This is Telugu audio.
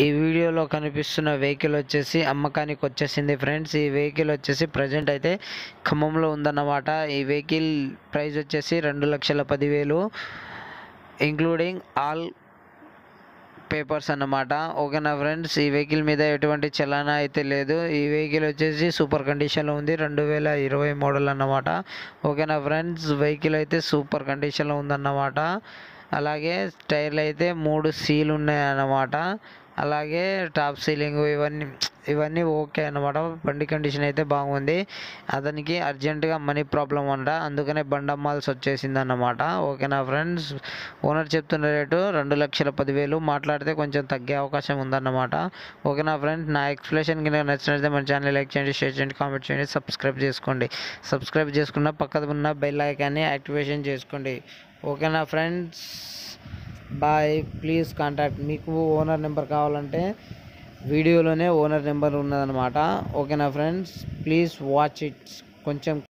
ఈ వీడియోలో కనిపిస్తున్న వెహికల్ వచ్చేసి అమ్మకానికి వచ్చేసింది ఫ్రెండ్స్ ఈ వెహికల్ వచ్చేసి ప్రజెంట్ అయితే ఖమ్మంలో ఉందన్నమాట ఈ వెహికల్ ప్రైస్ వచ్చేసి రెండు లక్షల పదివేలు ఇంక్లూడింగ్ ఆల్ పేపర్స్ అన్నమాట ఓకేనా ఫ్రెండ్స్ ఈ వెహికల్ మీద ఎటువంటి చలానా అయితే లేదు ఈ వెహికల్ వచ్చేసి సూపర్ కండిషన్లో ఉంది రెండు వేల ఇరవై మోడల్ అన్నమాట ఓకేనా ఫ్రెండ్స్ వెహికల్ అయితే సూపర్ కండిషన్లో ఉందన్నమాట అలాగే టైర్లు అయితే మూడు సీల్ ఉన్నాయి అన్నమాట అలాగే టాప్ సీలింగ్ ఇవన్నీ ఇవన్నీ ఓకే అన్నమాట బండి కండిషన్ అయితే బాగుంది అతనికి అర్జెంటుగా మనీ ప్రాబ్లం అంట అందుకనే బండి అమ్మాల్సి వచ్చేసింది అన్నమాట ఓకేనా ఫ్రెండ్స్ ఓనర్ చెప్తున్న రేటు రెండు లక్షల పదివేలు మాట్లాడితే కొంచెం తగ్గే అవకాశం ఉందన్నమాట ఓకేనా ఫ్రెండ్స్ నా ఎక్స్ప్లెనేషన్ కింద నచ్చినట్లయితే మన ఛానల్ లైక్ చేయండి షేర్ చేయండి కామెంట్ చేయండి సబ్స్క్రైబ్ చేసుకోండి సబ్స్క్రైబ్ చేసుకున్న పక్కన ఉన్న బెల్ ఐకాన్ని యాక్టివేషన్ చేసుకోండి ఓకేనా ఫ్రెండ్స్ బాయ్ ప్లీజ్ కాంటాక్ట్ మీకు ఓనర్ నెంబర్ కావాలంటే వీడియోలోనే ఓనర్ నెంబర్ ఉన్నదన్నమాట ఓకేనా ఫ్రెండ్స్ ప్లీజ్ వాచ్ ఇట్ కొంచెం